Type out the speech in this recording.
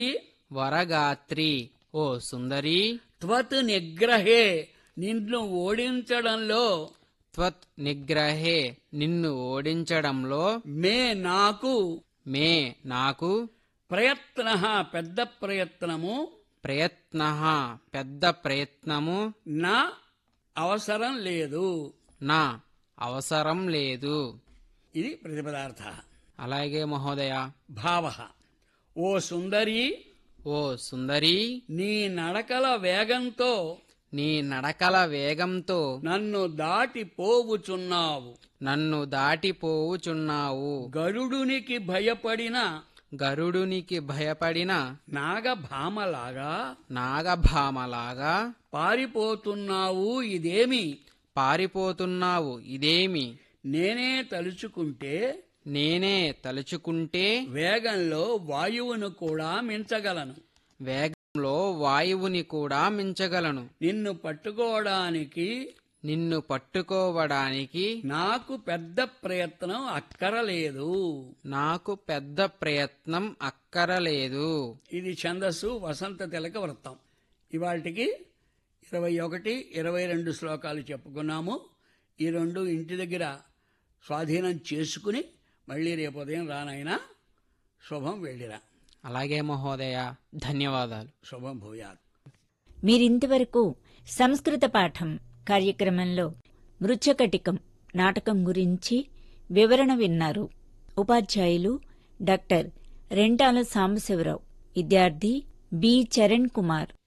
వరగాత్రి ఓ సుందరి త్వత్ నిగ్రహే నిన్ను ఓడించడంలో త్వత్ నిగ్రహే నిన్ను ఓడించడంలో మే నాకు మే నాకు ప్రయత్న పెద్ద ప్రయత్నము ప్రయత్న పెద్ద ప్రయత్నము నా అవసరం లేదు నా అవసరం లేదు ఇది ప్రతిపదార్థ అలాగే మహోదయ భావ ఓ సుందరి ఓ సుందరి నీ నడకల వేగంతో నీ నడకల వేగంతో నన్ను దాటిపోవుచున్నావు నన్ను దాటిపోవుచున్నావు గరుడునికి భయపడిన గరుడునికి భయపడిన నాగభామలాగా నాగభామలాగా పారిపోతున్నావు ఇదేమి పారిపోతున్నావు ఇదేమి నేనే తలుచుకుంటే నేనే తలుచుకుంటే వేగంలో వాయువును కూడా మించగలను వేగంలో వాయువుని కూడా మించగలను నిన్ను పట్టుకోవడానికి నిన్ను పట్టుకోవడానికి నాకు పెద్ద ప్రయత్నం అక్కరలేదు నాకు పెద్ద ప్రయత్నం అక్కరలేదు ఇది ఛందస్సు వసంత తిలక వృత్తం ఇవాటికి ఇరవై ఒకటి ఇరవై రెండు శ్లోకాలు చెప్పుకున్నాము ఈ రెండు ఇంటి దగ్గర స్వాధీనం చేసుకుని మళ్ళీ రేపు ఉదయం రానైనా శుభం వెళ్ళిరా అలాగే మహోదయ ధన్యవాదాలు శుభం భూయాత్ మీరింతవరకు సంస్కృత పాఠం కార్యక్రమంలో మృచ్చకటికం నాటకం గురించి వివరణ విన్నారు ఉపాధ్యాయులు డాక్టర్ రెంటాల సాంబశివరావు విద్యార్థి బి చరణ్ కుమార్